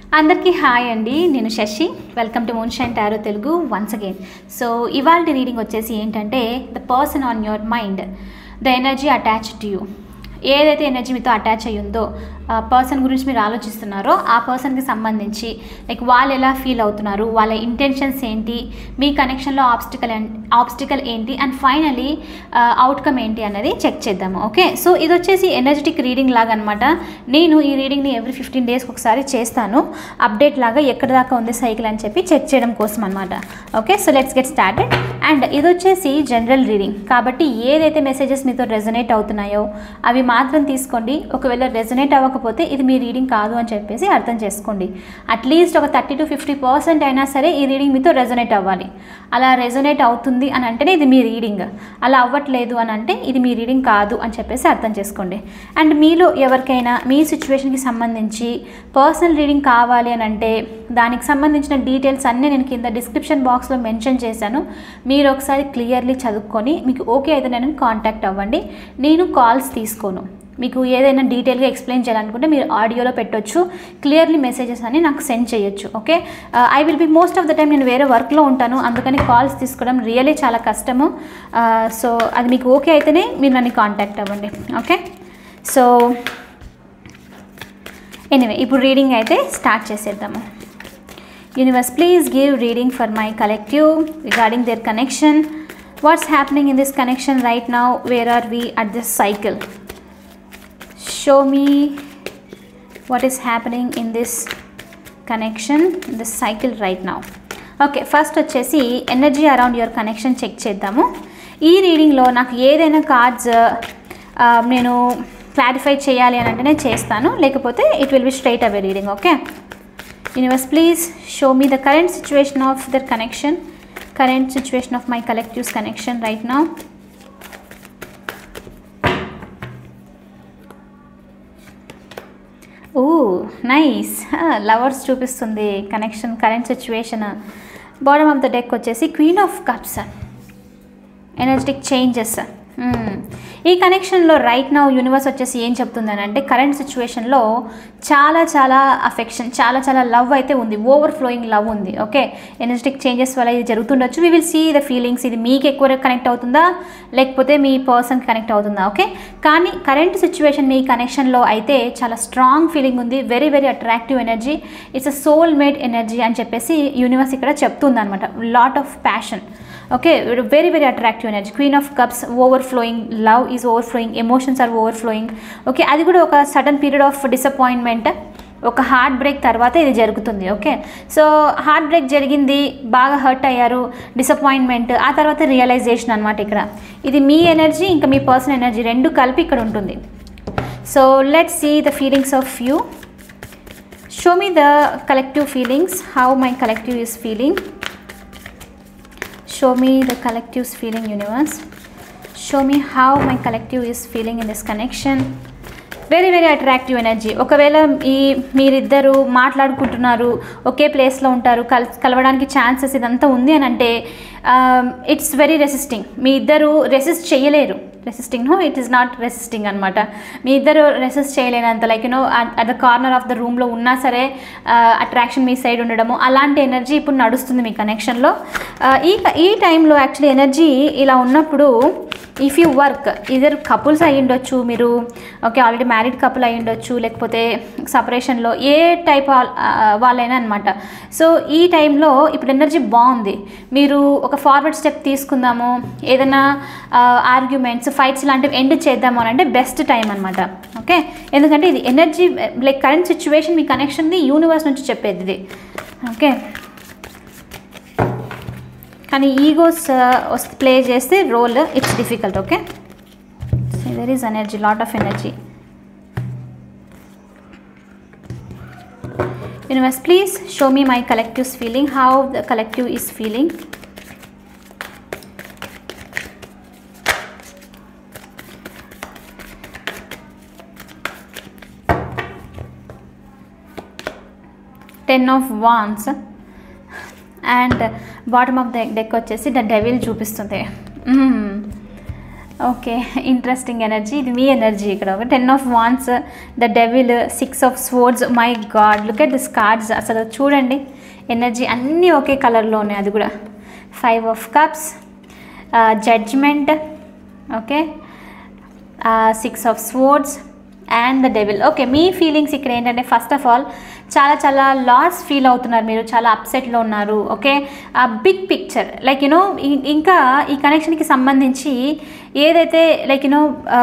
అందరికీ హాయ్ అండి నేను Shashi welcome to moon shine tarot Telugu once again so ఇవాళ రీడింగ్ వచ్చేసి ఏంటంటే the person on your mind the energy attach to you ఏదైతే ఎనర్జీ మీతో అటాచ్ అయ్యి ఉందో ఆ పర్సన్ గురించి మీరు ఆలోచిస్తున్నారో ఆ పర్సన్కి సంబంధించి లైక్ వాళ్ళు ఎలా ఫీల్ అవుతున్నారు వాళ్ళ ఇంటెన్షన్స్ ఏంటి మీ కనెక్షన్లో ఆబ్స్టికల్ ఆబ్స్టికల్ ఏంటి అండ్ ఫైనలీ అవుట్కమ్ ఏంటి అనేది చెక్ చేద్దాము ఓకే సో ఇది వచ్చేసి ఎనర్జెటిక్ రీడింగ్ లాగా అనమాట నేను ఈ రీడింగ్ని ఎవ్రీ ఫిఫ్టీన్ డేస్కి ఒకసారి చేస్తాను అప్డేట్ లాగా ఎక్కడ దాకా ఉంది సైకిల్ అని చెప్పి చెక్ చేయడం కోసం అనమాట okay so let's get started and ఇది వచ్చేసి జనరల్ రీడింగ్ కాబట్టి ఏదైతే మెసేజెస్ మీతో రెజనేట్ అవుతున్నాయో అవి మాత్రం తీసుకోండి ఒకవేళ రెజనేట్ అవ్వకపోతే ఇది మీ రీడింగ్ కాదు అని చెప్పేసి అర్థం చేసుకోండి అట్లీస్ట్ ఒక థర్టీ టు ఫిఫ్టీ పర్సెంట్ అయినా సరే ఈ రీడింగ్ మీతో రెజనేట్ అవ్వాలి అలా రెజనేట్ అవుతుంది అని అంటేనే ఇది మీ రీడింగ్ అలా అవ్వట్లేదు అని అంటే ఇది మీ రీడింగ్ కాదు అని చెప్పేసి అర్థం చేసుకోండి అండ్ మీలో ఎవరికైనా మీ సిచ్యువేషన్కి సంబంధించి పర్సనల్ రీడింగ్ కావాలి అని అంటే దానికి సంబంధించిన డీటెయిల్స్ అన్నీ నేను కింద డిస్క్రిప్షన్ బాక్స్లో మెన్షన్ చేశాను మీరు ఒకసారి క్లియర్లీ చదువుకొని మీకు ఓకే అయితే నేను కాంటాక్ట్ అవ్వండి నేను కాల్స్ తీసుకోను మీకు ఏదైనా డీటెయిల్గా ఎక్స్ప్లెయిన్ చేయాలనుకుంటే మీరు ఆడియోలో పెట్టొచ్చు క్లియర్లీ మెసేజెస్ అని నాకు సెండ్ చేయొచ్చు okay I will be most of the time నేను వేరే వర్క్లో ఉంటాను అందుకని కాల్స్ తీసుకోవడం రియలీ చాలా కష్టము సో అది మీకు ఓకే అయితేనే మీరు నన్ను కాంటాక్ట్ అవ్వండి ఓకే సో ఎనీవే ఇప్పుడు రీడింగ్ అయితే స్టార్ట్ చేసేద్దాము universe please give reading for my collective regarding their connection what's happening in this connection right now where are we at this cycle show me what is happening in this connection this cycle right now okay first వచ్చేసి energy around your connection check చేద్దాము ఈ రీడింగ్లో నాకు ఏదైనా cards నేను clarify చేయాలి అని అంటేనే చేస్తాను లేకపోతే it will be straight away reading okay universe please show me the current situation of their connection current situation of my collectives connection right now oh nice lovers చూపిస్తుంది connection current situation bottom of the deck వచ్చేసి queen of cups energetic changes ఈ కనెక్షన్లో right now universe వచ్చేసి ఏం చెప్తుందని అంటే current సిచ్యువేషన్లో చాలా చాలా అఫెక్షన్ చాలా చాలా లవ్ అయితే ఉంది ఓవర్ ఫ్లోయింగ్ లవ్ ఉంది ఓకే ఎనర్జెటిక్ చేంజెస్ వల్ల ఇది జరుగుతుండొచ్చు we will see the feelings ఇది మీకు ఎక్కువ కనెక్ట్ అవుతుందా లేకపోతే మీ పర్సన్కి కనెక్ట్ అవుతుందా ఓకే కానీ కరెంట్ సిచ్యువేషన్ మీ కనెక్షన్లో అయితే చాలా స్ట్రాంగ్ ఫీలింగ్ ఉంది very very attractive energy it's a soulmate energy అని చెప్పేసి యూనివర్స్ ఇక్కడ చెప్తుంది అనమాట lot of passion okay very very attractive energy queen of cups overflowing love is overflowing emotions are overflowing okay అది కూడా ఒక sudden period of disappointment ఒక heartbreak తర్వాత ఇది జరుగుతుంది ఓకే సో హార్ట్ బ్రేక్ జరిగింది బాగా hurt అయ్యారు డిసప్పాయింట్మెంట్ ఆ తర్వాత రియలైజేషన్ అనమాట ఇక్కడ ఇది మీ ఎనర్జీ ఇంకా మీ పర్సనల్ ఎనర్జీ రెండు కలిపి ఇక్కడ ఉంటుంది so let see the feelings of you show me the collective feelings how my collective is feeling show me the collective's feeling universe show me how my collective is feeling in this connection very very attractive energy ఒకవేళ ఈ మీరిద్దరు మాట్లాడుకుంటున్నారు ఒకే ప్లేస్లో ఉంటారు కల్ కలవడానికి chances ఇదంతా ఉంది అని అంటే ఇట్స్ వెరీ రెసిస్టింగ్ మీ ఇద్దరు రెసిస్ట్ చేయలేరు resisting no it is not resisting అనమాట మీ ఇద్దరు రెసిస్ట్ చేయలేనంత like you know at the corner of the రూమ్లో ఉన్నా సరే అట్రాక్షన్ మీ సైడ్ ఉండడము అలాంటి ఎనర్జీ ఇప్పుడు నడుస్తుంది మీ కనెక్షన్లో ఈ ఈ టైంలో యాక్చువల్లీ ఎనర్జీ ఇలా ఉన్నప్పుడు ఇఫ్ యూ వర్క్ ఇద్దరు కపుల్స్ అయి ఉండొచ్చు మీరు ఓకే ఆల్రెడీ మ్యారీడ్ కపుల్ అయి ఉండొచ్చు లేకపోతే సపరేషన్లో ఏ టైప్ వాళ్ళైనా అనమాట సో ఈ టైంలో ఇప్పుడు ఎనర్జీ బాగుంది మీరు ఒక ఫార్వర్డ్ స్టెప్ తీసుకుందాము ఏదైనా ఆర్గ్యుమెంట్స్ ఫైట్స్ లాంటివి ఎండ్ చేద్దాము అని అంటే బెస్ట్ టైం అనమాట ఓకే ఎందుకంటే ఇది ఎనర్జీ లైక్ కరెంట్ సిచ్యువేషన్ మీ కనెక్షన్ది యూనివర్స్ నుంచి చెప్పేది ఇది ఓకే కానీ ఈగోస్ ప్లే చేస్తే role it's difficult okay there is energy lot of energy universe please show me my collectives feeling how the collective is feeling ten of wands and bottom of the deck వచ్చేసి the devil చూపిస్తుంది okay interesting energy ఇది మీ energy ఇక్కడ ఒక ten of wands the devil six of swords my God look at this cards అసలు చూడండి energy అన్నీ ఒకే కలర్లో ఉన్నాయి అది కూడా five of cups judgement okay six of swords and the devil okay మీ ఫీలింగ్స్ ఇక్కడ ఏంటంటే ఫస్ట్ ఆఫ్ ఆల్ చాలా చాలా లాస్ ఫీల్ అవుతున్నారు మీరు చాలా అప్సెట్లో ఉన్నారు ఓకే ఆ బిగ్ పిక్చర్ లైక్ యూనో ఇంకా ఈ కనెక్షన్కి సంబంధించి ఏదైతే లైక్ యూనో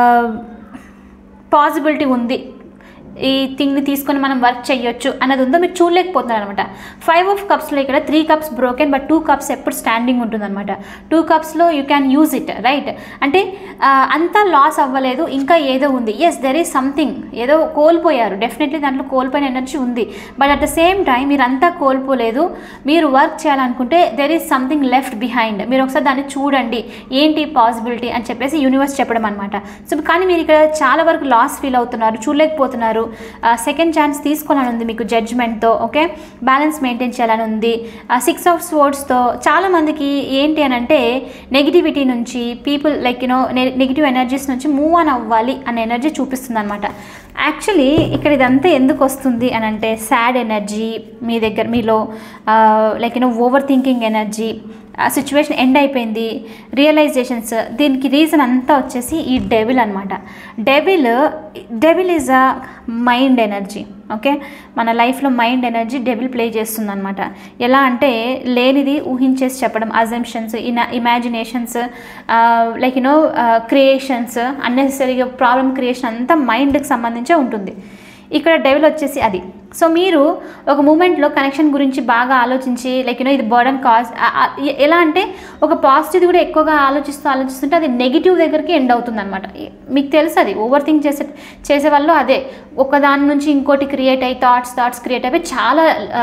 పాసిబిలిటీ ఉంది ఈ థింగ్ని తీసుకొని మనం వర్క్ చేయొచ్చు అన్నది ఉందో మీరు చూడలేకపోతున్నారు అనమాట ఫైవ్ ఆఫ్ కప్స్లో ఇక్కడ three cups broken but two cups ఎప్పుడు స్టాండింగ్ ఉంటుందన్నమాట టూ కప్స్లో you can use it right అంటే ఆ, అంతా లాస్ అవ్వలేదు ఇంకా ఏదో ఉంది ఎస్ దెర్ ఈస్ సంథింగ్ ఏదో కోల్పోయారు డెఫినెట్లీ దాంట్లో కోల్పోయిన ఎనర్జీ ఉంది but at the same time మీరు అంతా కోల్పోలేదు మీరు వర్క్ చేయాలనుకుంటే there is something left behind మీరు ఒకసారి దాన్ని చూడండి ఏంటి పాసిబిలిటీ అని చెప్పేసి యూనివర్స్ చెప్పడం అనమాట సో కానీ మీరు ఇక్కడ చాలా వరకు లాస్ ఫీల్ అవుతున్నారు చూడలేకపోతున్నారు సెకండ్ ఛాన్స్ తీసుకోవాలని ఉంది మీకు జడ్జ్మెంట్తో ఓకే బ్యాలెన్స్ మెయింటైన్ చేయాలని ఉంది సిక్స్ ఆఫ్ స్పోర్ట్స్తో చాలామందికి ఏంటి అని అంటే నెగిటివిటీ నుంచి people like you know negative energies నుంచి మూవ్ ఆన్ అవ్వాలి అనే ఎనర్జీ చూపిస్తుంది అనమాట యాక్చువల్లీ ఇక్కడ ఇదంతా ఎందుకు వస్తుంది అని అంటే సాడ్ ఎనర్జీ మీ దగ్గర మీలో like you know overthinking energy ఆ సిచ్యువేషన్ ఎండ్ అయిపోయింది రియలైజేషన్స్ దీనికి రీజన్ అంతా వచ్చేసి ఈ డెవిల్ అనమాట devil devil is a mind energy okay మన లైఫ్లో మైండ్ ఎనర్జీ డెవిల్ ప్లే చేస్తుంది అనమాట ఎలా అంటే లేనిది ఊహించేసి చెప్పడం అజంప్షన్స్ ఇన ఇమాజినేషన్స్ లైక్ యూనో క్రియేషన్స్ అన్నెసరీగా ప్రాబ్లమ్ క్రియేషన్ అంతా మైండ్కి సంబంధించే ఉంటుంది ఇక్కడ డెవిల్ వచ్చేసి అది సో మీరు ఒక మూమెంట్లో కనెక్షన్ గురించి బాగా ఆలోచించి లైక్ యూనో ఇది బర్డన్ కాజ్ ఎలా అంటే ఒక పాజిటివ్ కూడా ఎక్కువగా ఆలోచిస్తూ ఆలోచిస్తుంటే అది నెగిటివ్ దగ్గరికి ఎండ్ అవుతుంది అనమాట మీకు తెలుసు అది ఓవర్ థింక్ చేసే చేసే వాళ్ళు అదే ఒక దాని నుంచి ఇంకోటి క్రియేట్ అయ్యి థాట్స్ థాట్స్ క్రియేట్ అయిపోయి చాలా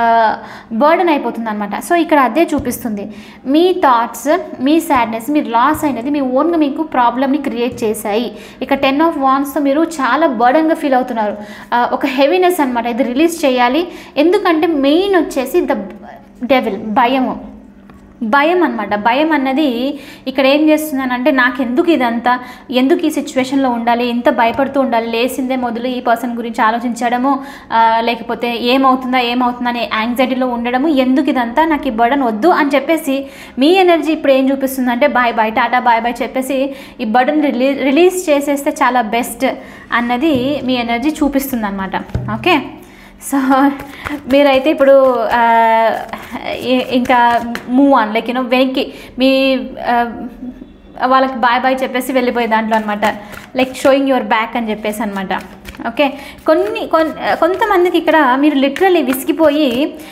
బర్డన్ అయిపోతుంది అనమాట సో ఇక్కడ అదే చూపిస్తుంది మీ థాట్స్ మీ సాడ్నెస్ మీరు లాస్ అయినది మీ ఓన్గా మీకు ప్రాబ్లమ్ని క్రియేట్ చేశాయి ఇక టెన్ ఆఫ్ వాన్స్తో మీరు చాలా బర్డన్గా ఫీల్ అవుతున్నారు ఆ, ఒక హెవీనెస్ అనమాట ఇది రిలీజ్ చేయాలి ఎందుకంటే మెయిన్ వచ్చేసి ద డెవిల్ భయము భయం అనమాట భయం అన్నది ఇక్కడ ఏం చేస్తుందనంటే నాకు ఎందుకు ఇదంతా ఎందుకు ఈ సిచ్యువేషన్లో ఉండాలి ఇంత భయపడుతూ ఉండాలి లేసిందే మొదలు ఈ పర్సన్ గురించి ఆలోచించడము ఆ, లేకపోతే ఏమవుతుందా ఏమవుతుందా అనే యాంగ్జైటీలో ఉండడము ఎందుకు ఇదంతా నాకు ఈ బర్డన్ వద్దు అని చెప్పేసి మీ ఎనర్జీ ఇప్పుడు ఏం చూపిస్తుందంటే bye bye tata bye bye చెప్పేసి ఈ బర్డన్ రిలీ రిలీజ్ చేసేస్తే చాలా బెస్ట్ అన్నది మీ ఎనర్జీ చూపిస్తుంది అనమాట ఓకే సో మీరైతే ఇప్పుడు ఆ, ఇ- ఇంకా మూవ్ ఆన్ లైక్ యూనో వెనక్కి మీ ఆ, వాళ్ళకి బాయ్ బాయ్ చెప్పేసి వెళ్ళిపోయే దాంట్లో అనమాట లైక్ షోయింగ్ యువర్ బ్యాక్ అని చెప్పేసి అనమాట ఓకే కొన్ని కొన్- కొంతమందికి ఇక్కడ మీరు లిటరల్లీ విసిగిపోయి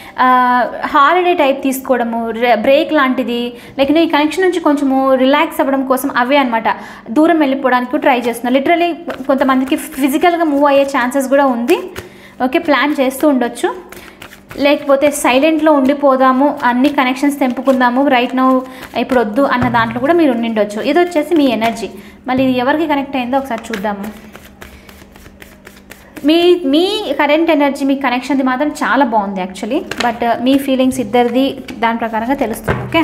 హాలిడే టైప్ తీసుకోవడము బ్రేక్ లాంటిది లైక్ ఈ కనెక్షన్ నుంచి కొంచెము రిలాక్స్ అవ్వడం కోసం అవే అనమాట దూరం వెళ్ళిపోవడానికి ట్రై చేస్తున్నారు లిటరల్లీ కొంతమందికి ఫిజికల్గా మూవ్ అయ్యే ఛాన్సెస్ కూడా ఉంది ఓకే ప్లాన్ చేస్తూ ఉండొచ్చు లేకపోతే సైలెంట్లో ఉండిపోదాము అన్ని కనెక్షన్స్ తెంపుకుందాము రైట్ నౌ ఇప్పుడు వద్దు అన్న దాంట్లో కూడా మీరు ఉండిండొచ్చు ఇది వచ్చేసి మీ ఎనర్జీ మళ్ళీ ఇది ఎవరికి కనెక్ట్ అయిందో ఒకసారి చూద్దాము మీ మీ కరెంట్ ఎనర్జీ మీ కనెక్షన్ది మాత్రం చాలా బాగుంది యాక్చువల్లీ బట్ మీ ఫీలింగ్స్ ఇద్దరిది దాని ప్రకారంగా తెలుస్తుంది okay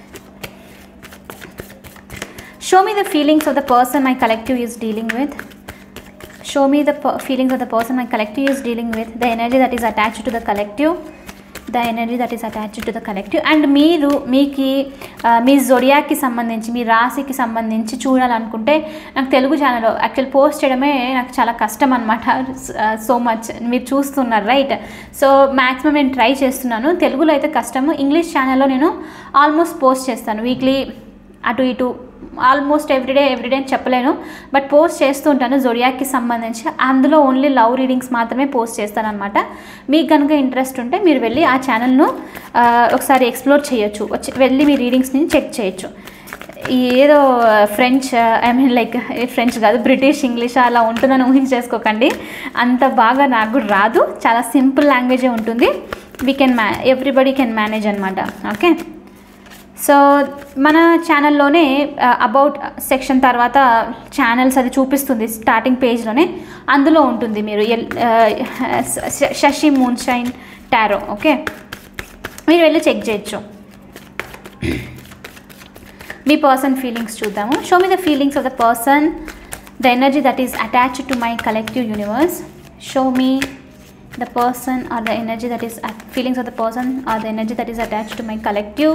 show me the feelings of the person my collective is dealing with show me the per- feelings of the person my collective is dealing with the energy that is attached to the collective the energy that is attached to the collective and మీరు మీకు మీ జొడియాకి సంబంధించి మీ రాశికి సంబంధించి చూడాలనుకుంటే నాకు Telugu channel actual post చేయడమే నాకు చాలా కష్టం అనమాట సో మచ్ మీరు చూస్తున్నారు రైట్ సో మ్యాక్సిమం నేను ట్రై చేస్తున్నాను తెలుగులో అయితే కష్టము ఇంగ్లీష్ ఛానల్లో నేను ఆల్మోస్ట్ పోస్ట్ చేస్తాను వీక్లీ అటు ఇటు ఆల్మోస్ట్ ఎవ్రీడే ఎవ్రీడే అని చెప్పలేను బట్ పోస్ట్ చేస్తూ ఉంటాను జొడియాక్కి సంబంధించి అందులో ఓన్లీ లవ్ రీడింగ్స్ మాత్రమే పోస్ట్ చేస్తాను అనమాట మీకు కనుక ఇంట్రెస్ట్ ఉంటే మీరు వెళ్ళి ఆ ఛానల్ను ఆ, ఒకసారి ఎక్స్ప్లోర్ చేయొచ్చు వచ్చి వెళ్ళి మీ రీడింగ్స్ని చెక్ చేయొచ్చు ఈ ఏదో French I mean like French కాదు బ్రిటిష్ ఇంగ్లీష్ అలా ఉంటుందని ఊహించేసుకోకండి అంత బాగా నాకు కూడా రాదు చాలా సింపుల్ లాంగ్వేజే ఉంటుంది వీ కెన్ మ్యా ఎవ్రీబడి కెన్ మేనేజ్ అనమాట ఓకే సో మన ఛానల్లోనే అబౌట్ సెక్షన్ తర్వాత ఛానల్స్ అది చూపిస్తుంది స్టార్టింగ్ పేజ్లోనే అందులో ఉంటుంది మీరు ఎల్ ఆ, శ- Shashi moon shine tarot okay మీరు వెళ్ళి చెక్ చేయొచ్చు మీ పర్సన్ ఫీలింగ్స్ చూద్దాము show me the feelings of the person the energy that is attached to my collective universe show me the person or the energy that is at feelings of the person or the energy that is attached to my collective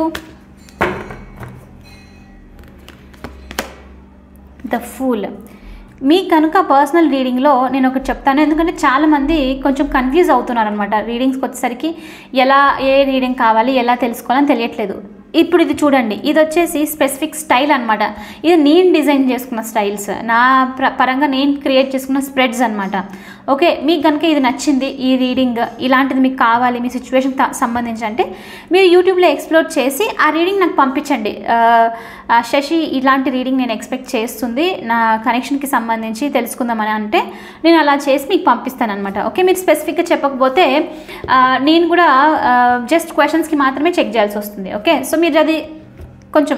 the fool మీ కనుక personal రీడింగ్లో నేను ఒకటి చెప్తాను ఎందుకంటే చాలామంది కొంచెం confuse అవుతున్నారు అనమాట రీడింగ్స్కి వచ్చేసరికి ఎలా ఏ రీడింగ్ కావాలి ఎలా తెలుసుకోవాలని తెలియట్లేదు ఇప్పుడు ఇది చూడండి ఇది వచ్చేసి స్పెసిఫిక్ స్టైల్ అనమాట ఇది నేను డిజైన్ చేసుకున్న స్టైల్స్ నా ప్ర పరంగా నేను క్రియేట్ చేసుకున్న స్ప్రెడ్స్ అనమాట ఓకే మీకు కనుక ఇది నచ్చింది ఈ రీడింగ్ ఇలాంటిది మీకు కావాలి మీ సిచ్యువేషన్ సంబంధించి అంటే మీరు యూట్యూబ్లో ఎక్స్ప్లోర్ చేసి ఆ రీడింగ్ నాకు పంపించండి ఆ, ఆ, శశి ఇలాంటి రీడింగ్ నేను ఎక్స్పెక్ట్ చేస్తుంది నా కనెక్షన్కి సంబంధించి తెలుసుకుందామని అంటే నేను అలా చేసి మీకు పంపిస్తాను అనమాట ఓకే మీరు స్పెసిఫిక్గా చెప్పకపోతే ఆ, నేను కూడా జస్ట్ క్వశ్చన్స్కి మాత్రమే చెక్ చేయాల్సి వస్తుంది ఓకే సో మీరు అది కొంచెం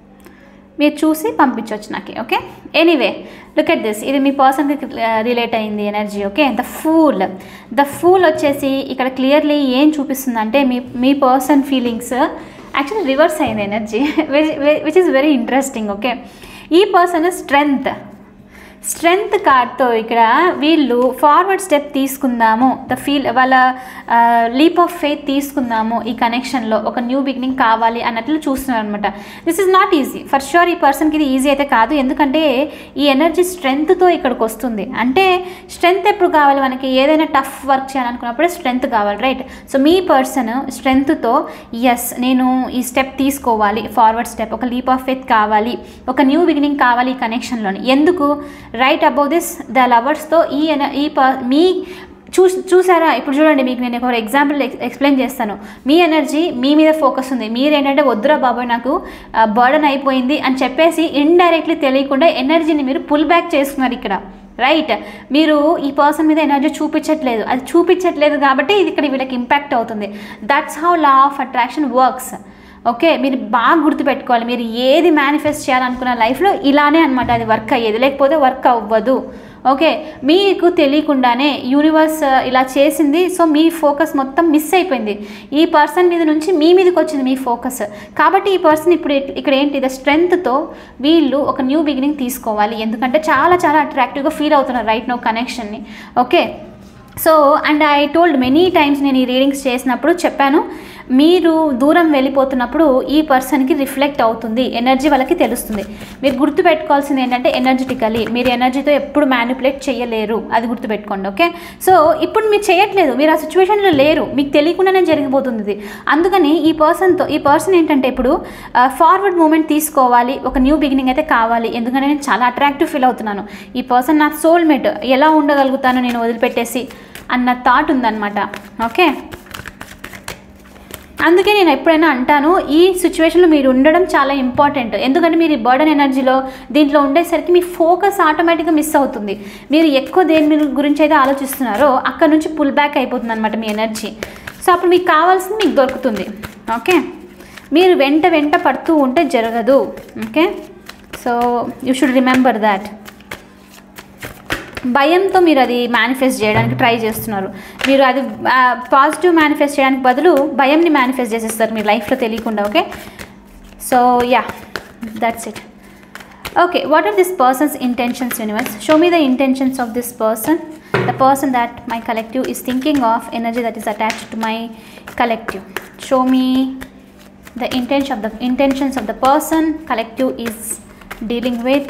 మీరు చూసి పంపించవచ్చు నాకు okay anyway look at this ఇది మీ పర్సన్కి రిలేట్ అయింది energy okay the fool the fool వచ్చేసి ఇక్కడ క్లియర్లీ ఏం చూపిస్తుందంటే మీ మీ పర్సన్ ఫీలింగ్స్ యాక్చువల్లీ రివర్స్ అయింది energy which is very interesting okay ఈ పర్సన్ స్ట్రెంగ్త్ స్ట్రెంగ్త్ కార్డ్తో ఇక్కడ వీళ్ళు ఫార్వర్డ్ స్టెప్ తీసుకుందాము ద ఫీల్ వాళ్ళ లీప్ ఆఫ్ ఫెయిత్ తీసుకుందాము ఈ కనెక్షన్లో ఒక న్యూ బిగినింగ్ కావాలి అన్నట్లు చూస్తున్నారు అనమాట this is not easy for sure ఈ పర్సన్కి ఇది ఈజీ అయితే కాదు ఎందుకంటే ఈ ఎనర్జీ స్ట్రెంగ్త్తో ఇక్కడికి వస్తుంది అంటే స్ట్రెంగ్త్ ఎప్పుడు కావాలి మనకి ఏదైనా టఫ్ వర్క్ చేయాలనుకున్నప్పుడే స్ట్రెంగ్త్ కావాలి రైట్ సో మీ పర్సన్ స్ట్రెంగ్త్తో ఎస్ నేను ఈ స్టెప్ తీసుకోవాలి ఫార్వర్డ్ స్టెప్ ఒక లీప్ ఆఫ్ ఫెయిత్ కావాలి ఒక న్యూ బిగినింగ్ కావాలి ఈ కనెక్షన్లోని ఎందుకు రైట్ అబౌవ్ దిస్ ద లవర్స్తో ఈ ఎన ఈ ప మీ చూ చూసారా ఇప్పుడు చూడండి మీకు నేను ఒక ఎగ్జాంపుల్ ఎక్స్ప్లెయిన్ చేస్తాను మీ ఎనర్జీ మీ మీద ఫోకస్ ఉంది మీరేంటంటే వద్దురా బాబాయ్ నాకు బర్డన్ అయిపోయింది అని చెప్పేసి ఇండైరెక్ట్లీ తెలియకుండా ఎనర్జీని మీరు పుల్ బ్యాక్ చేసుకున్నారు ఇక్కడ రైట్ మీరు ఈ పర్సన్ మీద ఎనర్జీ చూపించట్లేదు అది చూపించట్లేదు కాబట్టి ఇది ఇక్కడ వీళ్ళకి ఇంపాక్ట్ అవుతుంది that's how law of attraction works okay మీరు బాగా గుర్తుపెట్టుకోవాలి మీరు ఏది మేనిఫెస్ట్ చేయాలనుకున్న లైఫ్లో ఇలానే అనమాట అది వర్క్ అయ్యేది లేకపోతే వర్క్ అవ్వదు ఓకే మీకు తెలియకుండానే యూనివర్స్ ఇలా చేసింది సో మీ ఫోకస్ మొత్తం మిస్ అయిపోయింది ఈ పర్సన్ మీద నుంచి మీ మీదకి వచ్చింది మీ ఫోకస్ కాబట్టి ఈ పర్సన్ ఇప్పుడు ఇక్కడ ఏంటి ద స్ట్రెంగ్త్తో వీళ్ళు ఒక న్యూ బిగినింగ్ తీసుకోవాలి ఎందుకంటే చాలా చాలా అట్రాక్టివ్గా ఫీల్ అవుతున్నారు రైట్ నో కనెక్షన్ని okay so and I told many times నేను ఈ రీడింగ్స్ చేసినప్పుడు చెప్పాను మీరు దూరం వెళ్ళిపోతున్నప్పుడు ఈ పర్సన్కి రిఫ్లెక్ట్ అవుతుంది ఎనర్జీ వాళ్ళకి తెలుస్తుంది మీరు గుర్తుపెట్టుకోవాల్సింది ఏంటంటే ఎనర్జెటికలీ మీరు ఎనర్జీతో ఎప్పుడు మ్యానిపులేట్ చేయలేరు అది గుర్తుపెట్టుకోండి ఓకే సో ఇప్పుడు మీరు చేయట్లేదు మీరు ఆ సిచ్యువేషన్లో లేరు మీకు తెలియకుండానే జరిగిపోతుంది ఇది అందుకని ఈ పర్సన్తో ఈ పర్సన్ ఏంటంటే ఇప్పుడు ఫార్వర్డ్ మూమెంట్ తీసుకోవాలి ఒక న్యూ బిగినింగ్ అయితే కావాలి ఎందుకంటే నేను చాలా అట్రాక్టివ్ ఫీల్ అవుతున్నాను ఈ పర్సన్ నా సోల్మేట్ ఎలా ఉండగలుగుతాను నేను వదిలిపెట్టేసి అన్న థాట్ ఉందన్నమాట ఓకే అందుకే నేను ఎప్పుడైనా అంటాను ఈ సిచ్యువేషన్లో మీరు ఉండడం చాలా ఇంపార్టెంట్ ఎందుకంటే మీరు ఈ బర్డన్ ఎనర్జీలో దీంట్లో ఉండేసరికి మీ ఫోకస్ ఆటోమేటిక్గా మిస్ అవుతుంది మీరు ఎక్కువ దేని మీద గురించి అయితే ఆలోచిస్తున్నారో అక్కడ నుంచి పుల్ బ్యాక్ అయిపోతుంది అనమాట మీ ఎనర్జీ సో అప్పుడు మీకు కావాల్సింది మీకు దొరుకుతుంది ఓకే మీరు వెంట వెంట పడుతూ ఉంటే జరగదు okay so you should remember that భయంతో మీరు అది మేనిఫెస్ట్ చేయడానికి ట్రై చేస్తున్నారు మీరు అది పాజిటివ్ మేనిఫెస్ట్ చేయడానికి బదులు భయంని మేనిఫెస్ట్ చేసేస్తారు మీ లైఫ్లో తెలియకుండా okay so yeah that's it okay what are this person's intentions universe show me the intentions of this person the person that my collective is thinking of energy that is attached to my collective show me the intention of the intentions of the person collective is dealing with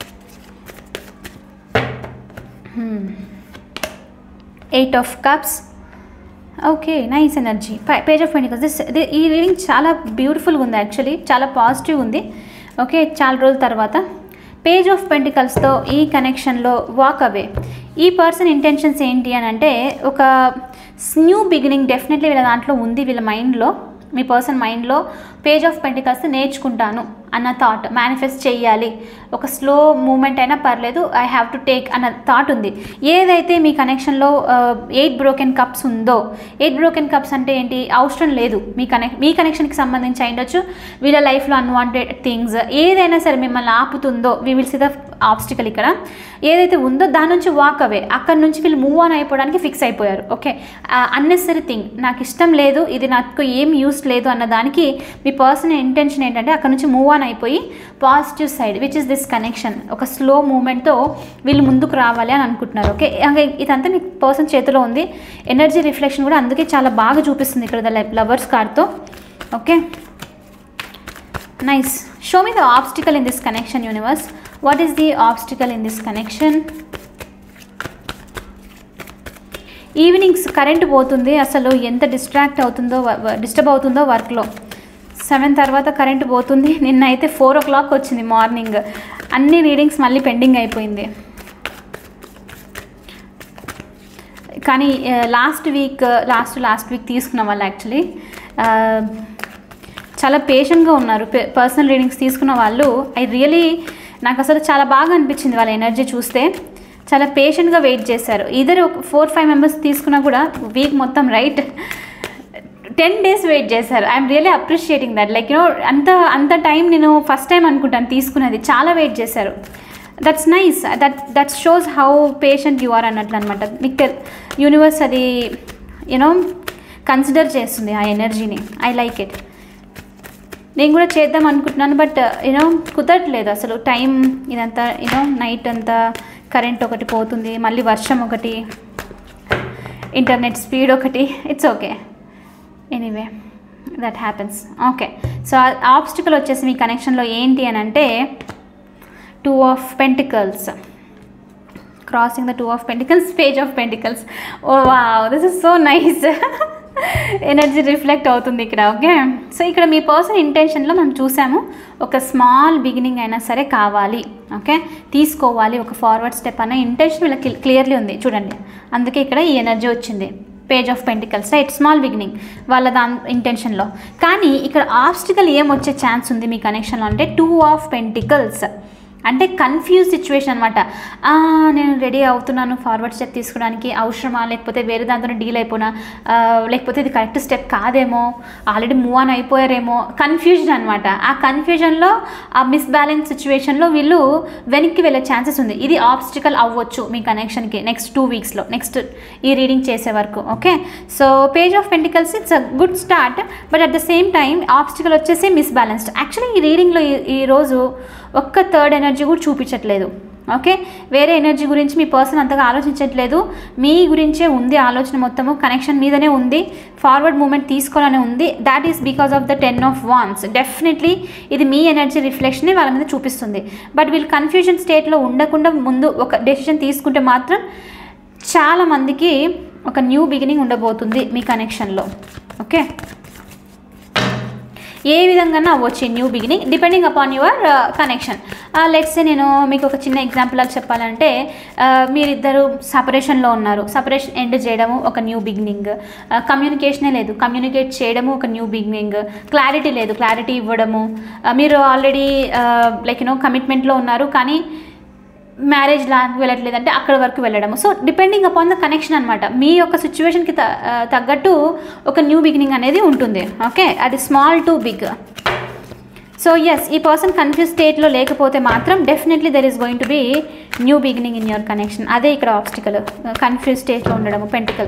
hmm. eight of cups okay nice energy page of pentacles this ఈ reading చాలా బ్యూటిఫుల్గా ఉంది actually చాలా positive ఉంది okay చాలా రోజుల తర్వాత page of పెంటికల్స్తో ఈ కనెక్షన్లో వాక్ అవే ఈ పర్సన్ ఇంటెన్షన్స్ ఏంటి అని అంటే ఒక న్యూ బిగినింగ్ డెఫినెట్లీ వీళ్ళ దాంట్లో ఉంది వీళ్ళ మైండ్లో మీ పర్సన్ మైండ్లో పేజ్ ఆఫ్ పెంటికల్స్ నేర్చుకుంటాను అన్న థాట్ మేనిఫెస్ట్ చేయాలి ఒక స్లో మూమెంట్ అయినా పర్లేదు ఐ హ్యావ్ టు టేక్ అన్న థాట్ ఉంది ఏదైతే మీ కనెక్షన్లో ఎయిట్ బ్రోకెన్ కప్స్ ఉందో ఎయిట్ బ్రోకెన్ కప్స్ అంటే ఏంటి అవసరం లేదు మీ కనెక్ మీ కనెక్షన్కి సంబంధించి అయిండొచ్చు వీళ్ళ లైఫ్లో అన్వాంటెడ్ థింగ్స్ ఏదైనా సరే మిమ్మల్ని ఆపుతుందో we will see the obstacle ఇక్కడ ఏదైతే ఉందో దాని నుంచి వాక్ అవే అక్కడ నుంచి వీళ్ళు మూవ్ ఆన్ అయిపోవడానికి ఫిక్స్ అయిపోయారు ఓకే అన్నెసరీ థింగ్ నాకు ఇష్టం లేదు ఇది నాకు ఏం యూస్ లేదు అన్న దానికి మీ పర్సన్ ఇంటెన్షన్ ఏంటంటే అక్కడ నుంచి మూవ్ ఆన్ అయిపోయి positive side which is this connection ఒక స్లో మూమెంట్తో వీళ్ళు ముందుకు రావాలి అని అనుకుంటున్నారు ఓకే ఇంకా ఇదంతా మీ పర్సన్ చేతిలో ఉంది ఎనర్జీ రిఫ్లెక్షన్ కూడా అందుకే చాలా బాగా చూపిస్తుంది ఇక్కడ లవర్స్ కార్డ్తో okay nice show me the obstacle in this connection universe what is the obstacle in this connection evenings current పోతుంది అసలు ఎంత డిస్ట్రాక్ట్ అవుతుందో డిస్టర్బ్ అవుతుందో వర్క్లో సెవెన్ తర్వాత కరెంట్ పోతుంది నిన్న అయితే ఫోర్ ఓ క్లాక్ వచ్చింది మార్నింగ్ అన్ని రీడింగ్స్ మళ్ళీ పెండింగ్ అయిపోయింది కానీ last week last last week తీసుకున్న వాళ్ళు యాక్చువల్లీ చాలా పేషెంట్గా ఉన్నారు పర్సనల్ రీడింగ్స్ తీసుకున్న వాళ్ళు ఐ రియలీ నాకు అసలు చాలా బాగా అనిపించింది వాళ్ళ ఎనర్జీ చూస్తే చాలా పేషెంట్గా వెయిట్ చేశారు ఇద్దరు ఫోర్ ఫైవ్ మెంబర్స్ తీసుకున్నా కూడా వీక్ మొత్తం రైట్ టెన్ డేస్ వెయిట్ చేశారు I'm really appreciating that like you know అంత అంత టైం నేను ఫస్ట్ టైం అనుకుంటాను తీసుకున్నది చాలా వెయిట్ చేశారు that's nice that that shows how patient you are అన్నట్లు అనమాట మీకు తెల్ యూనివర్స్ అది యూనో కన్సిడర్ చేస్తుంది ఆ ఎనర్జీని ఐ లైక్ ఇట్ నేను కూడా చేద్దాం అనుకుంటున్నాను బట్ యూనో కుదరట్లేదు అసలు టైం ఇదంతా యూనో నైట్ అంతా కరెంట్ ఒకటి పోతుంది మళ్ళీ వర్షం ఒకటి ఇంటర్నెట్ స్పీడ్ ఒకటి it's okay anyway that happens okay so obstacle వచ్చేసి మీ కనెక్షన్లో ఏంటి అని అంటే two of pentacles crossing the two of pentacles page of pentacles oh వా this is so nice energy reflect అవుతుంది ఇక్కడ ఓకే సో ఇక్కడ మీ పర్సన్ ఇంటెన్షన్లో మనం చూసాము ఒక స్మాల్ బిగినింగ్ అయినా సరే కావాలి ఓకే తీసుకోవాలి ఒక ఫార్వర్డ్ స్టెప్ అనే ఇంటెన్షన్ వీళ్ళకి క్లియర్లీ ఉంది చూడండి అందుకే ఇక్కడ ఈ ఎనర్జీ వచ్చింది page of pentacles right small beginning వాళ్ళ దాని ఇంటెన్షన్లో కానీ ఇక్కడ ఆబ్స్టికల్ ఏం వచ్చే ఛాన్స్ ఉంది మీ కనెక్షన్లో అంటే టూ ఆఫ్ పెంటికల్స్ అంటే కన్ఫ్యూజ్ సిచ్యువేషన్ అనమాట నేను రెడీ అవుతున్నాను ఫార్వర్డ్ స్టెప్ తీసుకోవడానికి అవసరమా లేకపోతే వేరే దాంతో డీల్ అయిపోయినా ఆ, లేకపోతే ఇది కరెక్ట్ స్టెప్ కాదేమో ఆల్రెడీ మూవ్ ఆన్ అయిపోయారేమో కన్ఫ్యూజన్ అనమాట ఆ కన్ఫ్యూజన్లో ఆ మిస్బ్యాలెన్స్ సిచ్యువేషన్లో వీళ్ళు వెనక్కి వెళ్ళే ఛాన్సెస్ ఉంది ఇది ఆబ్స్టికల్ అవ్వచ్చు మీ కనెక్షన్కి నెక్స్ట్ టూ వీక్స్లో నెక్స్ట్ ఈ రీడింగ్ చేసే వరకు okay so page of pentacles it's a good start but at the same time obstacle వచ్చేసి మిస్బ్యాలెన్స్డ్ యాక్చువల్లీ ఈ రీడింగ్లో ఈ- ఈరోజు ఒక్క థర్డ్ ఎనర్జీ కూడా చూపించట్లేదు ఓకే వేరే ఎనర్జీ గురించి మీ పర్సన్ అంతగా ఆలోచించట్లేదు మీ గురించే ఉంది ఆలోచన మొత్తము కనెక్షన్ మీదనే ఉంది ఫార్వర్డ్ మూమెంట్ తీసుకోవాలనే ఉంది that is because of the ten of wands definitely ఇది మీ ఎనర్జీ రిఫ్లెక్షనే వాళ్ళ మీద చూపిస్తుంది బట్ వీళ్ళు కన్ఫ్యూజన్ స్టేట్లో ఉండకుండా ముందు ఒక డెసిషన్ తీసుకుంటే మాత్రం చాలా మందికి ఒక న్యూ బిగినింగ్ ఉండబోతుంది మీ కనెక్షన్లో ఓకే ఏ విధంగా అవ్వచ్చు new beginning depending upon your connection let's నేను మీకు ఒక చిన్న ఎగ్జాంపుల్ లాగా చెప్పాలంటే uh, మీరిద్దరు సపరేషన్లో ఉన్నారు సపరేషన్ ఎండ్ చేయడము ఒక న్యూ బిగినింగ్ కమ్యూనికేషనే లేదు కమ్యూనికేట్ చేయడము ఒక న్యూ బిగినింగ్ క్లారిటీ లేదు క్లారిటీ ఇవ్వడము Uh, మీరు ఆల్రెడీ లైక్ యూనో కమిట్మెంట్లో ఉన్నారు కానీ మ్యారేజ్ లాగా వెళ్ళట్లేదు అంటే అక్కడ వరకు వెళ్ళడము so depending upon the connection అనమాట మీ యొక్క సిచ్యువేషన్కి త ఆ, తగ్గట్టు ఒక న్యూ బిగినింగ్ అనేది ఉంటుంది ఓకే అది small to big so yes ఈ పర్సన్ కన్ఫ్యూజ్ స్టేట్లో లేకపోతే మాత్రం definitely there is going to be new beginning in your connection అదే ఇక్కడ ఆబ్స్టికల్ కన్ఫ్యూజ్ స్టేట్లో ఉండడము pentacle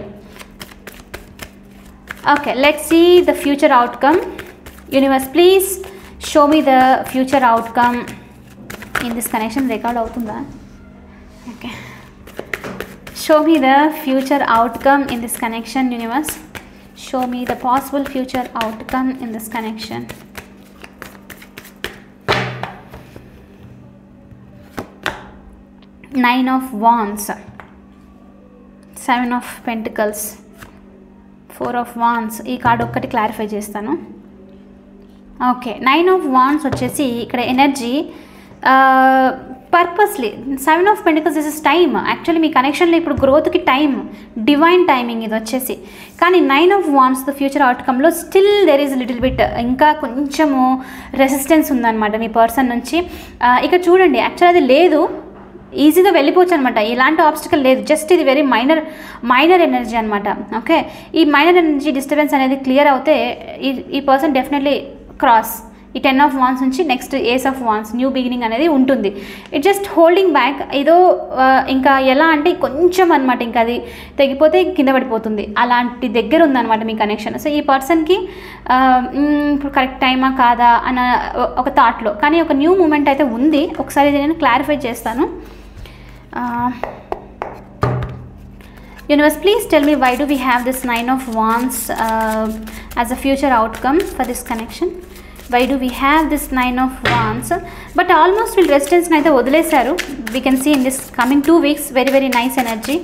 okay let see the future outcome universe please show me the future outcome in this connection record అవుతుందా okay show me the future outcome in this connection universe show me the possible future outcome in this connection nine of wands seven of pentacles four of wands ఈ card ఒక్కటి clarify చేస్తాను okay nine of wands వచ్చేసి ఇక్కడ energy purposely seven of pentacles this is time actually మీ కనెక్షన్లో ఇప్పుడు గ్రోత్కి time divine timing ఇది వచ్చేసి కానీ nine of wands the future అవుట్కమ్లో still there is little bit ఇంకా కొంచెము రెసిస్టెన్స్ ఉందన్నమాట మీ పర్సన్ నుంచి ఆ, ఇక్కడ చూడండి యాక్చువల్ అది లేదు ఈజీగా వెళ్ళిపోవచ్చు అనమాట ఇలాంటి ఆబ్స్టికల్ లేదు జస్ట్ ఇది వెరీ మైనర్ మైనర్ ఎనర్జీ అనమాట ఓకే ఈ మైనర్ ఎనర్జీ డిస్టర్బెన్స్ అనేది క్లియర్ అవుతే ఈ ఈ పర్సన్ డెఫినెట్లీ క్రాస్ ఈ టెన్ ఆఫ్ వాన్స్ నుంచి next ace of wands new beginning అనేది ఉంటుంది ఇట్ జస్ట్ హోల్డింగ్ బ్యాక్ ఏదో ఆ, ఇంకా ఎలా అంటే కొంచెం అనమాట ఇంకా అది తెగిపోతే కింద పడిపోతుంది అలాంటి దగ్గర ఉందన్నమాట మీ కనెక్షన్ సో ఈ పర్సన్కి ఇప్పుడు కరెక్ట్ టైమా కాదా అన్న ఒక థాట్లో కానీ ఒక న్యూ మూమెంట్ అయితే ఉంది ఒకసారి ఇది నేను క్లారిఫై చేస్తాను Universe, please tell me why do we have this nine of wands uh, as a future outcome for this connection? Why do we have this nine of wands? But almost will resistance అయితే వదిలేశారు we can see in this coming two weeks very very nice energy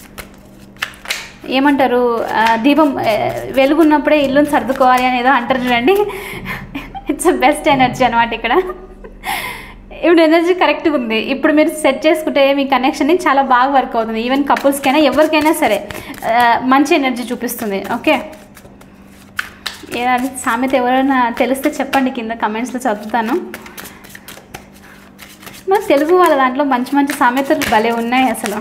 ఏమంటారు ఆ, దీపం ఆ, వెలుగున్నప్పుడే ఇల్లుని సర్దుకోవాలి అని ఏదో అంటారు చూడండి ఇట్స్ బెస్ట్ ఎనర్జీ అనమాట ఇక్కడ ఇప్పుడు ఎనర్జీ కరెక్ట్గా ఉంది ఇప్పుడు మీరు సెట్ చేసుకుంటే మీ కనెక్షన్ చాలా బాగా వర్క్ అవుతుంది ఈవెన్ కపుల్స్కైనా ఎవరికైనా సరే ఆ, మంచి ఎనర్జీ చూపిస్తుంది ఓకే ఏదైనా సామెత ఎవరైనా తెలిస్తే చెప్పండి కింద కమెంట్స్లో చదువుతాను మన తెలుగు వాళ్ళ దాంట్లో మంచి మంచి సామెతలు భలే ఉన్నాయి అసలు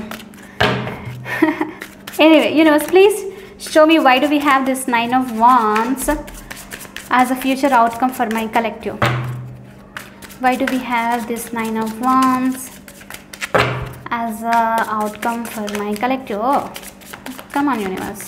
anyway universe please show me why do we have this nine of wands as a future outcome for my collective why do we have this nine of wands as a outcome for my collective oh come on universe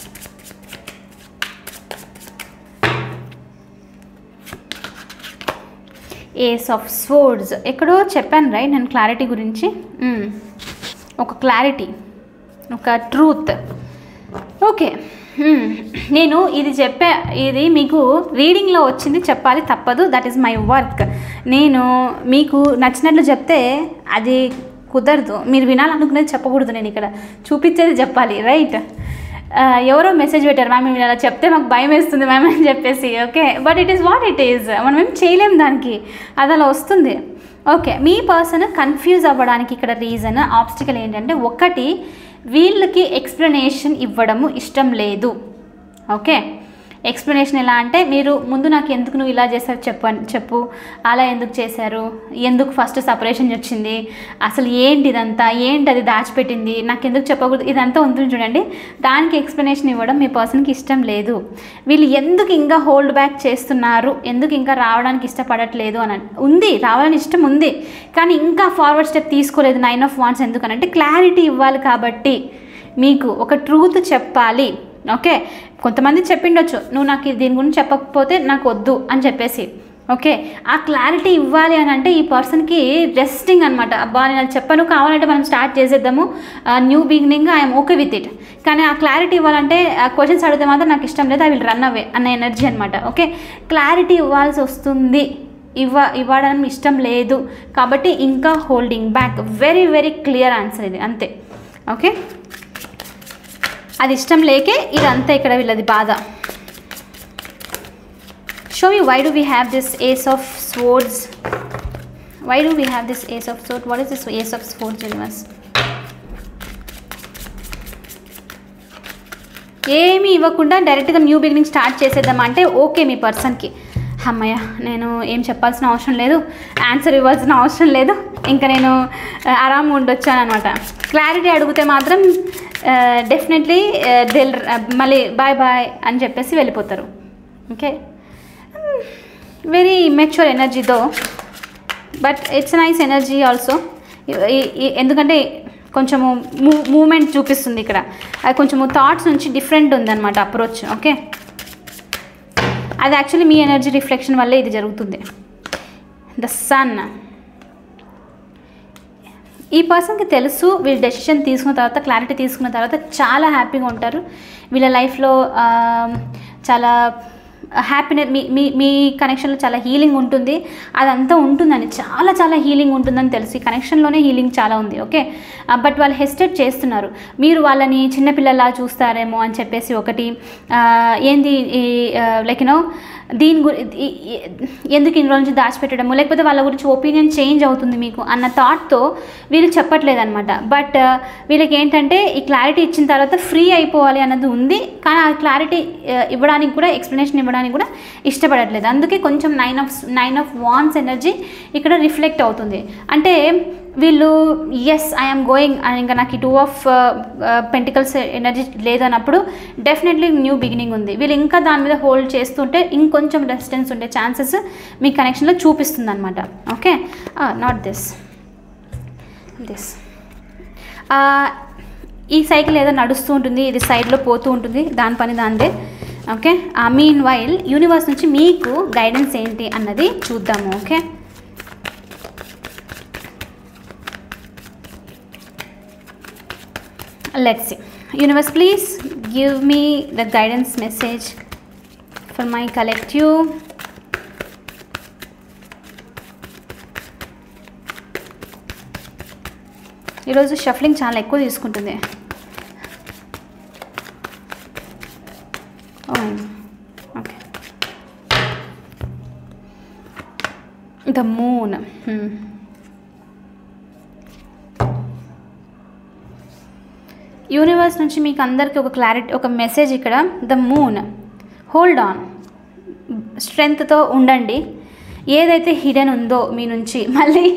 ace of swords ఎక్కడో చెప్పాను right నేను clarity గురించి మ్మ్. ఒక clarity ఒక truth okay మ్మ్. నేను ఇది చెప్పే ఇది మీకు రీడింగ్లో వచ్చింది చెప్పాలి తప్పదు దట్ ఈస్ మై వర్క్ నేను మీకు నచ్చినట్లు చెప్తే అది కుదరదు మీరు వినాలనుకునేది చెప్పకూడదు నేను ఇక్కడ చూపించేది చెప్పాలి రైట్ ఎవరో మెసేజ్ పెట్టారు మ్యామ్ మీరు అలా చెప్తే మాకు భయం వేస్తుంది మ్యామ్ అని చెప్పేసి okay but it is what it is మనం ఏం చేయలేం దానికి అది అలా వస్తుంది ఓకే మీ పర్సన్ కన్ఫ్యూజ్ అవ్వడానికి ఇక్కడ రీజన్ ఆబ్స్టికల్ ఏంటంటే ఒకటి వీళ్ళకి ఎక్స్ప్లెనేషన్ ఇవ్వడము ఇష్టం లేదు ఓకే ఎక్స్ప్లెనేషన్ ఎలా అంటే మీరు ముందు నాకు ఎందుకు నువ్వు ఇలా చేశారు చెప్పు చెప్పు అలా ఎందుకు చేశారు ఎందుకు ఫస్ట్ సపరేషన్ వచ్చింది అసలు ఏంటి ఇదంతా ఏంటి అది దాచిపెట్టింది నాకు ఎందుకు చెప్పకూడదు ఇదంతా ఉంటుంది చూడండి దానికి ఎక్స్ప్లెనేషన్ ఇవ్వడం మీ పర్సన్కి ఇష్టం లేదు వీళ్ళు ఎందుకు ఇంకా హోల్డ్ బ్యాక్ చేస్తున్నారు ఎందుకు ఇంకా రావడానికి ఇష్టపడట్లేదు అని ఉంది రావాలని ఇష్టం ఉంది కానీ ఇంకా ఫార్వర్డ్ స్టెప్ తీసుకోలేదు నైన్ ఆఫ్ వాన్స్ ఎందుకనంటే క్లారిటీ ఇవ్వాలి కాబట్టి మీకు ఒక ట్రూత్ చెప్పాలి ఓకే కొంతమంది చెప్పిండొచ్చు నువ్వు నాకు దీని గురించి చెప్పకపోతే నాకు వద్దు అని చెప్పేసి ఓకే ఆ క్లారిటీ ఇవ్వాలి అని అంటే ఈ పర్సన్కి రెస్టింగ్ అనమాట అబ్బా నేను అది చెప్పను కావాలంటే మనం స్టార్ట్ చేసేద్దాము new beginning I'm okay with it కానీ ఆ క్లారిటీ ఇవ్వాలంటే ఆ క్వశ్చన్స్ అడిగితే మాత్రం నాకు ఇష్టం లేదు ఐ విల్ రన్ అవే అన్న ఎనర్జీ అనమాట ఓకే క్లారిటీ ఇవ్వాల్సి వస్తుంది ఇవ్వ ఇవ్వడం ఇష్టం లేదు కాబట్టి ఇంకా holding back very very clear answer ఇది అంతే ఓకే అది ఇష్టం లేకే ఇదంతా ఇక్కడ వీళ్ళది బాధ show me why do we have this ace of swords why do we have this ace of sword what is this ace of swords universe ఏమీ ఇవ్వకుండా డైరెక్ట్గా న్యూ బిగినింగ్ స్టార్ట్ చేసేద్దాం అంటే ఓకే మీ పర్సన్కి అమ్మయ్య నేను ఏం చెప్పాల్సిన అవసరం లేదు ఆన్సర్ ఇవ్వాల్సిన అవసరం లేదు ఇంకా నేను ఆరామ్ ఉండొచ్చాను అనమాట క్లారిటీ అడిగితే మాత్రం డెఫినెట్లీ డెల్ మళ్ళీ బాయ్ బాయ్ అని చెప్పేసి వెళ్ళిపోతారు ఓకే వెరీ మెచ్యూర్ ఎనర్జీతో but it's nice energy also ఎందుకంటే కొంచెము మూ మూమెంట్ చూపిస్తుంది ఇక్కడ అది కొంచెము థాట్స్ నుంచి డిఫరెంట్ ఉందన్నమాట అప్రోచ్ ఓకే అది యాక్చువల్లీ మీ ఎనర్జీ రిఫ్లెక్షన్ వల్లే ఇది జరుగుతుంది ద సన్ ఈ పర్సన్కి తెలుసు వీళ్ళు డెసిషన్ తీసుకున్న తర్వాత క్లారిటీ తీసుకున్న తర్వాత చాలా హ్యాపీగా ఉంటారు వీళ్ళ లైఫ్లో చాలా హ్యాపీనెస్ మీ మీ మీ కనెక్షన్లో చాలా హీలింగ్ ఉంటుంది అదంతా ఉంటుందని చాలా చాలా హీలింగ్ ఉంటుందని తెలుసు ఈ కనెక్షన్లోనే హీలింగ్ చాలా ఉంది ఓకే బట్ వాళ్ళు హెస్టేట్ చేస్తున్నారు మీరు వాళ్ళని చిన్నపిల్లలా చూస్తారేమో అని చెప్పేసి ఒకటి ఆ, ఏంది లైక్ యూనో దీని గురి ఈ- ఈ- ఎందుకు ఇన్ని రోజు నుంచి దాచిపెట్టడము లేకపోతే వాళ్ళ గురించి ఒపీనియన్ చేంజ్ అవుతుంది మీకు అన్న థాట్తో వీళ్ళు చెప్పట్లేదన్నమాట బట్ వీళ్ళకి ఏంటంటే ఈ క్లారిటీ ఇచ్చిన తర్వాత ఫ్రీ అయిపోవాలి అన్నది ఉంది కానీ ఆ క్లారిటీ ఇవ్వడానికి కూడా ఎక్స్ప్లెనేషన్ ఇవ్వడానికి ఉండడానికి కూడా ఇష్టపడట్లేదు అందుకే కొంచెం nine of nine of wands energy ఇక్కడ రిఫ్లెక్ట్ అవుతుంది అంటే వీళ్ళు ఎస్ ఐఎమ్ గోయింగ్ ఇంకా నాకు ఈ టూ ఆఫ్ పెంటికల్స్ ఎనర్జీ లేదన్నప్పుడు డెఫినెట్లీ న్యూ బిగినింగ్ ఉంది వీళ్ళు ఇంకా దాని మీద హోల్డ్ చేస్తుంటే ఇంకొంచెం రెసిస్టెన్స్ ఉండే ఛాన్సెస్ మీ కనెక్షన్లో చూపిస్తుంది అనమాట ఓకే నాట్ దిస్ దిస్ ఈ సైకిల్ ఏదో నడుస్తూ ఉంటుంది ఇది సైడ్లో పోతూ ఉంటుంది దాని పని దాందే ఓకే మీన్ వైల్ యూనివర్స్ నుంచి మీకు గైడెన్స్ ఏంటి అన్నది చూద్దాము okay let's see universe please give me the guidance message for my collective ఈరోజు షఫ్లింగ్ చాలా ఎక్కువ తీసుకుంటుంది ఓకే ద మూన్ యూనివర్స్ నుంచి మీకు అందరికీ ఒక క్లారిటీ ఒక మెసేజ్ ఇక్కడ ద మూన్ హోల్డ్ ఆన్ స్ట్రెంగ్త్తో ఉండండి ఏదైతే హిడెన్ ఉందో మీ నుంచి మళ్ళీ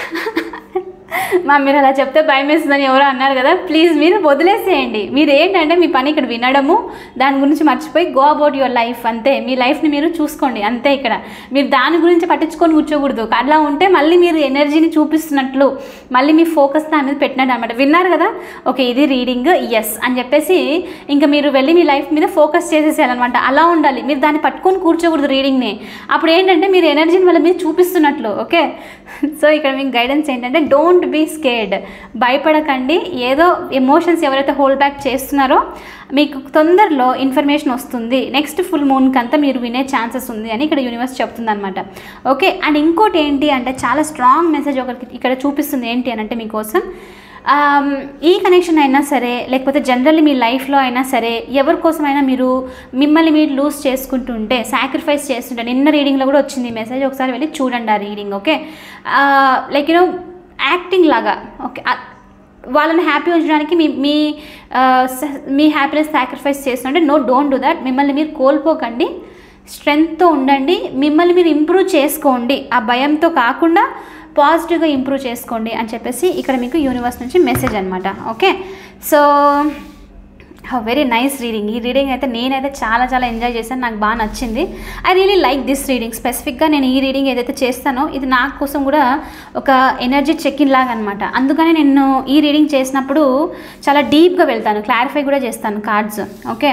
మా మీరు అలా చెప్తే భయం వేస్తుందని ఎవరో అన్నారు కదా ప్లీజ్ మీరు వదిలేసేయండి మీరు ఏంటంటే మీ పని ఇక్కడ వినడము దాని గురించి మర్చిపోయి గో అబౌట్ యువర్ లైఫ్ అంతే మీ లైఫ్ని మీరు చూసుకోండి అంతే ఇక్కడ మీరు దాని గురించి పట్టించుకొని కూర్చోకూడదు అలా ఉంటే మళ్ళీ మీరు ఎనర్జీని చూపిస్తున్నట్లు మళ్ళీ మీ ఫోకస్ దాని మీద పెట్టినట్టు అనమాట విన్నారు కదా ఓకే ఇది రీడింగ్ ఎస్ అని చెప్పేసి ఇంకా మీరు వెళ్ళి మీ లైఫ్ మీద ఫోకస్ చేసేసేయాలన్నమాట అలా ఉండాలి మీరు దాన్ని పట్టుకొని కూర్చోకూడదు రీడింగ్ని అప్పుడు ఏంటంటే మీరు ఎనర్జీని వాళ్ళ మీద చూపిస్తున్నట్లు ఓకే సో ఇక్కడ మీకు గైడెన్స్ ఏంటంటే డోంట్ బీ స్కేర్డ్ భయపడకండి ఏదో ఎమోషన్స్ ఎవరైతే హోల్డ్ బ్యాక్ చేస్తున్నారో మీకు తొందరలో ఇన్ఫర్మేషన్ వస్తుంది నెక్స్ట్ ఫుల్ మూన్కి అంతా మీరు వినే ఛాన్సెస్ ఉంది అని ఇక్కడ యూనివర్స్ చెప్తుంది అనమాట ఓకే అండ్ ఇంకోటి ఏంటి అంటే చాలా స్ట్రాంగ్ మెసేజ్ ఒకరికి ఇక్కడ చూపిస్తుంది ఏంటి అని అంటే మీకోసం ఆమ్, ఈ కనెక్షన్ అయినా సరే లేకపోతే జనరల్లీ మీ లైఫ్లో అయినా సరే ఎవరి కోసమైనా మీరు మిమ్మల్ని మీరు లూజ్ చేసుకుంటుంటే సాక్రిఫైస్ చేస్తుంటే నిన్న రీడింగ్లో కూడా వచ్చింది ఈ మెసేజ్ ఒకసారి వెళ్ళి చూడండి ఆ reading okay like you know acting లాగా ఓకే వాళ్ళని హ్యాపీ ఉంచడానికి మీ మీ ఆ, స- మీ హ్యాపీనెస్ సాక్రిఫైస్ చేస్తుంటే నో డోంట్ డూ దట్ మిమ్మల్ని మీరు కోల్పోకండి స్ట్రెంగ్త్తో ఉండండి మిమ్మల్ని మీరు ఇంప్రూవ్ చేసుకోండి ఆ భయంతో కాకుండా పాజిటివ్గా ఇంప్రూవ్ చేసుకోండి అని చెప్పేసి ఇక్కడ మీకు యూనివర్స్ నుంచి మెసేజ్ అనమాట okay so very nice reading ఈ రీడింగ్ అయితే నేనైతే చాలా చాలా ఎంజాయ్ చేశాను నాకు బాగా నచ్చింది I really like this reading స్పెసిఫిక్గా నేను ఈ రీడింగ్ ఏదైతే చేస్తానో ఇది నా కోసం కూడా ఒక ఎనర్జీ చెక్ ఇన్ లాగా అనమాట అందుకని నేను ఈ రీడింగ్ చేసినప్పుడు చాలా డీప్గా వెళ్తాను క్లారిఫై కూడా చేస్తాను కార్డ్స్ ఓకే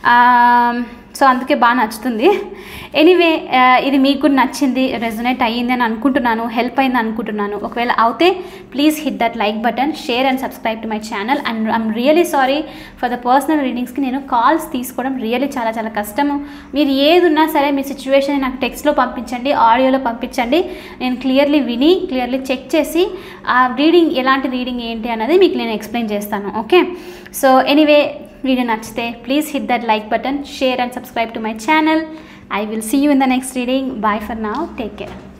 సో అందుకే బాగా నచ్చుతుంది ఎనీవే ఇది మీకు కూడా నచ్చింది రెజొనేట్ అయ్యింది అని అనుకుంటున్నాను హెల్ప్ అయింది అనుకుంటున్నాను ఒకవేళ అవుతే please hit that like button share and subscribe to my channel and I'm really sorry for the personal రీడింగ్స్కి నేను కాల్స్ తీసుకోవడం రియలీ చాలా చాలా కష్టము మీరు ఏది ఉన్నా సరే మీ సిచ్యువేషన్ నాకు టెక్స్ట్లో పంపించండి ఆడియోలో పంపించండి నేను క్లియర్లీ విని క్లియర్లీ చెక్ చేసి ఆ రీడింగ్ ఎలాంటి రీడింగ్ ఏంటి అన్నది మీకు నేను ఎక్స్ప్లెయిన్ చేస్తాను ఓకే సో ఎనీవే వీడియో నచ్చితే please hit that like button share and subscribe to my channel I will see you in the next reading. Bye for now. Take care.